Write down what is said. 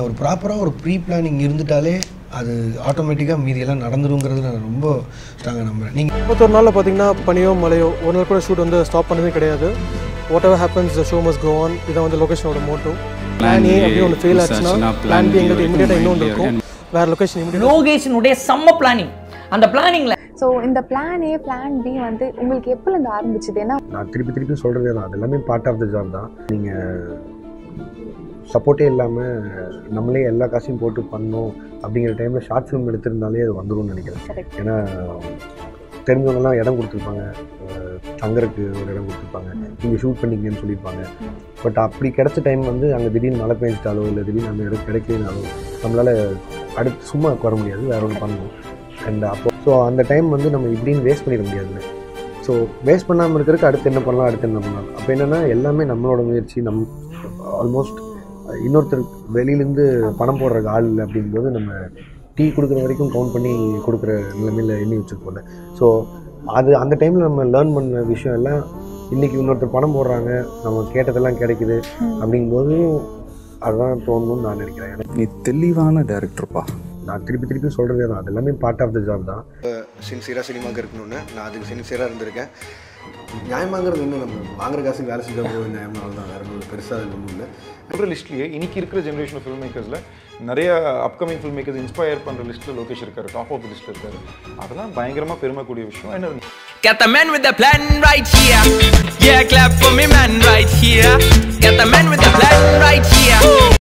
ஒரு ப்ராப்பராக ஒரு ப்ரீ பிளானிங் இருந்துட்டாலே அது ஆட்டோமேட்டிக்காக மீதியெல்லாம் நடந்துருங்கிறது நான் ரொம்ப ஸ்ட்ராங்காக நம்புகிறேன் நீங்கள் இருபத்தொரு நாளில் பார்த்தீங்கன்னா பனியோ மழையோ ஒரு நாள் கூட ஷூட் வந்து ஸ்டாப் பண்ணவே கிடையாது whatever happens the show must go on இதான் வந்து லொகேஷனோட மோட்டோ பிளான் ஏ அப்படின்னு ஒன்று ஃபெயில் ஆச்சுன்னா பிளான் பி எங்களுக்கு இமீடியட்டாக இன்னொன்று இருக்கும் வேறு லொகேஷன் இமீடியட் லோகேஷனுடைய செம்ம பிளானிங் அந்த பிளானிங்ல ஸோ இந்த பிளான் ஏ பிளான் பி வந்து உங்களுக்கு எப்போலேருந்து ஆரம்பிச்சது ஏன்னா நான் திருப்பி திருப்பி சொல்கிறதே தான் அது எல்லாமே பார்ட் ஆஃப் த ஜாப் தான் நீங்கள் சப்போர்ட்டே இல்லாமல் நம்மளே எல்லா காசையும் போட்டு பண்ணோம் அப்படிங்கிற டைமில் ஷார்ட் ஃபிலிம் எடுத்திருந்தாலே அது வந்துரும்னு நினைக்கிறேன் கரெக்ட் ஏன்னா தெரிஞ்சவங்கலாம் இடம் கொடுத்துருப்பாங்க அஹ் தங்கறதுக்கு ஒரு இடம் கொடுத்துருப்பாங்க நீங்கள் ஷூட் பண்ணிங்கன்னு சொல்லியிருப்பாங்க பட் அப்படி கிடைச்ச டைம் வந்து அங்கே திடீர்னு மழை பெஞ்சிட்டாலோ இல்லை திடீர்னு அந்த இடம் கிடைக்கலனாலோ நம்மளால் அடுத்து சும்மா வர முடியாது வேற ஒன்று பண்ணணும் அண்ட் அப்போ ஸோ அந்த டைம் வந்து நம்ம இப்படின்னு வேஸ்ட் பண்ணிட முடியாதுல்ல ஸோ வேஸ்ட் பண்ணாமல் இருக்கிறதுக்கு அடுத்து என்ன பண்ணலாம் அடுத்து என்ன பண்ணலாம் அப்போ என்னென்னா எல்லாமே நம்மளோட முயற்சி நம் ஆல்மோஸ்ட் இன்னொருத்தர் வெளியிலேருந்து பணம் போடுற ஆள் இல்லை அப்படிங்கும்போது நம்ம டீ கொடுக்குற வரைக்கும் கவுண்ட் பண்ணி கொடுக்குற நிலைமையில் எண்ணி வச்சுருக்கோம்ல ஸோ அது அந்த டைமில் நம்ம லேர்ன் பண்ண விஷயம் எல்லாம் இன்றைக்கி இன்னொருத்தர் பணம் போடுறாங்க நம்ம கேட்டதெல்லாம் கிடைக்குது அப்படிங்கும்போது அதுதான் தோணும்னு நான் நினைக்கிறேன் எனக்கு நீ தெளிவான டேரக்டர்ப்பா நான் திருப்பி திருப்பி சொல்கிறதே தான் அது எல்லாமே பார்ட் ஆஃப் த ஜாப் தான் சின்சியராக சினிமாக்கு இருக்கணும்னு நான் அதுக்கு சின்சியராக இருந்திருக்கேன் நியாயமாங்கிறது இன்னும் நம்ம வாங்குற காசுக்கு வேலை செஞ்சால் போதும் நியாயமாக தான் வேறு ஒன்றும் பெருசாக அது ஒன்றும் இல்லை சொல்கிற லிஸ்ட்லேயே இன்னைக்கு இருக்கிற ஜென்ரேஷன் ஆஃப் ஃபில்ம் மேக்கர்ஸில் நிறைய அப்கமிங் ஃபில்ம் மேக்கர்ஸ் இன்ஸ்பயர் பண்ணுற லிஸ்ட்டில் லோகேஷ் இருக்காரு டாப் ஆஃப் லிஸ்ட்டில் இருக்காரு அதெல்லாம் பயங்கரமாக பெருமைக்கூடிய விஷயம் என்ன Got the man with the plan right here. Yeah, clap for me, man, right here. Got the man with the plan right here.